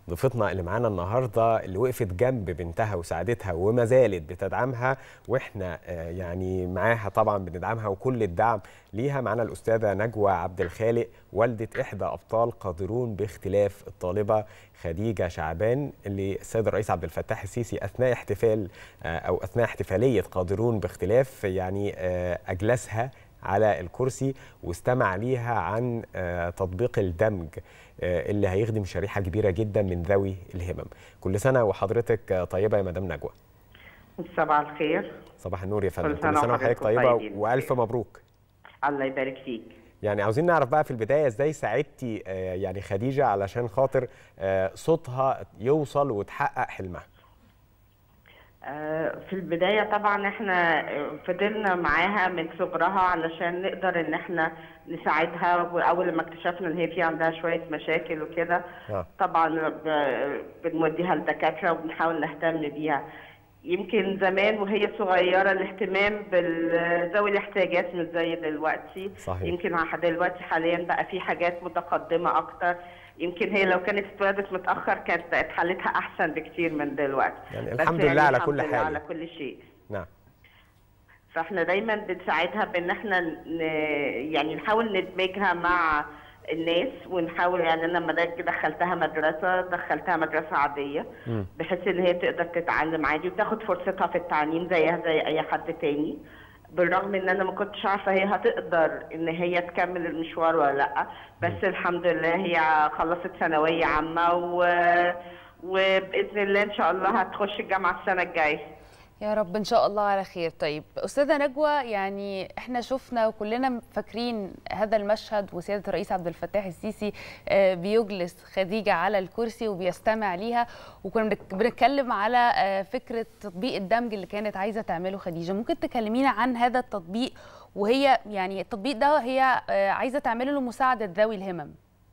ضيفتنا اللي معانا النهارده اللي وقفت جنب بنتها وساعدتها وما زالت بتدعمها واحنا آه، يعني معاها طبعا بندعمها وكل الدعم ليها معانا الاستاذه نجوى عبد الخالق والده احدى ابطال قادرون باختلاف الطالبه خديجه شعبان اللي السيد الرئيس عبد الفتاح السيسي اثناء احتفال آه، او اثناء احتفاليه قادرون باختلاف يعني آه، اجلسها على الكرسي واستمع ليها عن آه، تطبيق الدمج آه، اللي هيخدم شريحه كبيره جدا من ذوي الهمم كل سنه وحضرتك آه، طيبه يا مدام نجوى صباح الخير صباح النور يا فندم كل سنة وحضرتك وحضرتك طيبه طيبين. والف مبروك الله يبارك فيك يعني عاوزين نعرف بقى في البدايه ازاي ساعدتي آه، يعني خديجه علشان خاطر آه، صوتها يوصل وتحقق حلمها آه، في البداية طبعا احنا آه، فضلنا معاها من صغرها علشان نقدر ان احنا نساعدها واول ما اكتشفنا ان هي في عندها شوية مشاكل وكده آه. طبعا ب- بنوديها لدكاترة وبنحاول نهتم بيها يمكن زمان وهي صغيرة الاهتمام بذوي الاحتياجات مش زي دلوقتي صحيح. يمكن ع- دلوقتي حاليا بقى في حاجات متقدمة أكتر يمكن هي لو كانت اتولدت متأخر كانت بقت حالتها أحسن بكتير من دلوقتي يعني بس الحمد لله على الحمد كل لله حال. على كل شيء نعم فاحنا دايما بنساعدها بان احنا ن... يعني نحاول ندمجها مع الناس ونحاول يعني انا لما دك- دخلتها مدرسه دخلتها مدرسه عاديه مم. بحيث ان هي تقدر تتعلم عادي وتاخد فرصتها في التعليم زيها زي اي حد تاني بالرغم ان انا ما كنتش عارفه هي هتقدر ان هي تكمل المشوار ولا لا بس الحمد لله هي خلصت ثانويه عامه و... وباذن الله ان شاء الله هتخش الجامعه السنه الجايه يا رب ان شاء الله على خير طيب استاذه نجوى يعني احنا شفنا وكلنا فاكرين هذا المشهد وسياده الرئيس عبد الفتاح السيسي آه، بيجلس خديجه على الكرسي وبيستمع ليها وكنا بنك- بنتكلم على آه، فكره تطبيق الدمج اللي كانت عايزه تعمله خديجه ممكن تكلمينا عن هذا التطبيق وهي يعني التطبيق ده هي آه، عايزه تعمله لمساعده ذوي الهمم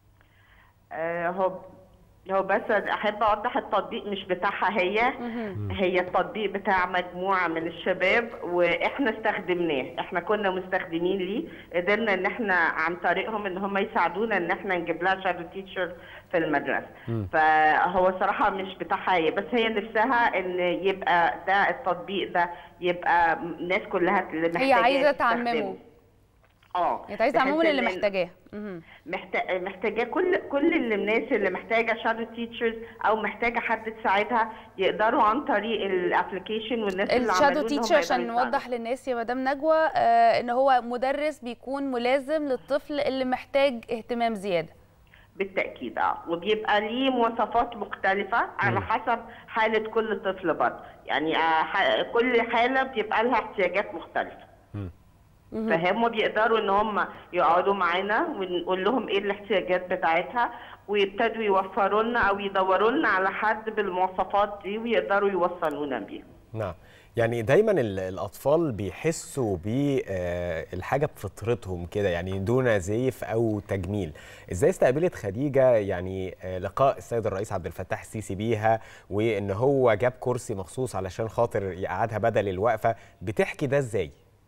آه، هو هو بس احب اوضح التطبيق مش بتاعها هي هي التطبيق بتاع مجموعه من الشباب واحنا استخدمناه احنا كنا مستخدمين ليه قدرنا ان احنا عن طريقهم ان هم يساعدونا ان احنا نجيب لها شادو تيتشر في المدرسه فهو صراحه مش بتاعها هي بس هي نفسها ان يبقى ده التطبيق ده يبقى الناس كلها اللي محتاجاه هي عايزه تستخدمه. تعممه اه هي عايزه بحيث تعممه للي إن- محتاجاه مهم. محتا- محتاجاه كل كل اللي الناس اللي محتاجه شادو تيتشرز او محتاجه حد تساعدها يقدروا عن طريق الابلكيشن والناس اللي الشادو عملوه إن هم تيتشر عشان يقدروا يساعدوا. نوضح للناس يا مدام نجوى آه، ان هو مدرس بيكون ملازم للطفل اللي محتاج اهتمام زياده بالتاكيد اه وبيبقى ليه مواصفات مختلفه على حسب حاله كل طفل برضه يعني آه، ح- كل حاله بيبقى لها احتياجات مختلفه فهم بيقدروا ان هم يقعدوا معانا ونقول لهم ايه الاحتياجات بتاعتها ويبتدوا يوفروا لنا او يدوروا لنا على حد بالمواصفات دي ويقدروا يوصلونا بيها نعم يعني دايما ال- الاطفال بيحسوا بالحاجه بفطرتهم كده يعني دون زيف او تجميل ازاي استقبلت خديجه يعني آه، لقاء السيد الرئيس عبد الفتاح السيسي بيها وان هو جاب كرسي مخصوص علشان خاطر يقعدها بدل الوقفه بتحكي ده ازاي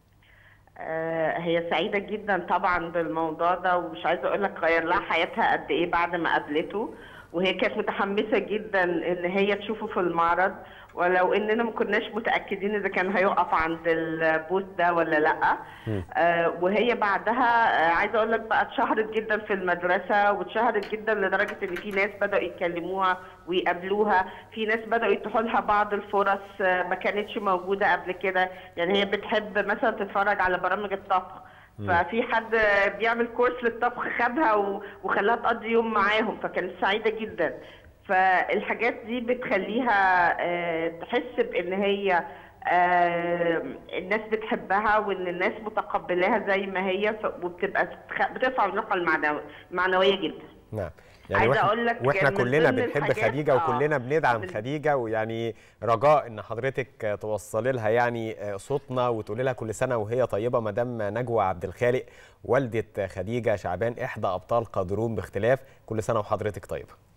آه، هي سعيدة جدا طبعا بالموضوع ده ومش عايزة اقول لك غير لها حياتها قد ايه بعد ما قابلته وهي كانت متحمسة جدا ان هي تشوفه في المعرض ولو اننا ما كناش متأكدين اذا كان هيقف عند البوث ده ولا لا آه وهي بعدها آه عايزة اقول لك بقى اتشهرت جدا في المدرسة واتشهرت جدا لدرجة ان في ناس بدأوا يكلموها ويقابلوها في ناس بدأوا يتيحوا لها بعض الفرص آه ما كانتش موجودة قبل كده يعني هي بتحب مثلا تتفرج على برامج الطبخ ففي حد بيعمل كورس للطبخ خدها و- وخلاها تقضي يوم معاهم فكانت سعيده جدا فالحاجات دي بتخليها آه، تحس بان هي آه، الناس بتحبها وان الناس متقبلاها زي ما هي ف- وبتبقى بتخ- بترفع من الروح المعنوية المعنويه جدا نعم عايزة واحنا, أقول لك واحنا من كلنا ضمن بنحب الحاجات- خديجه آه، وكلنا بندعم من- خديجه ويعني رجاء ان حضرتك توصلي لها يعني صوتنا وتقولي لها كل سنه وهي طيبه مدام نجوى عبد الخالق والده خديجه شعبان احدى ابطال قادرون باختلاف كل سنه وحضرتك طيبه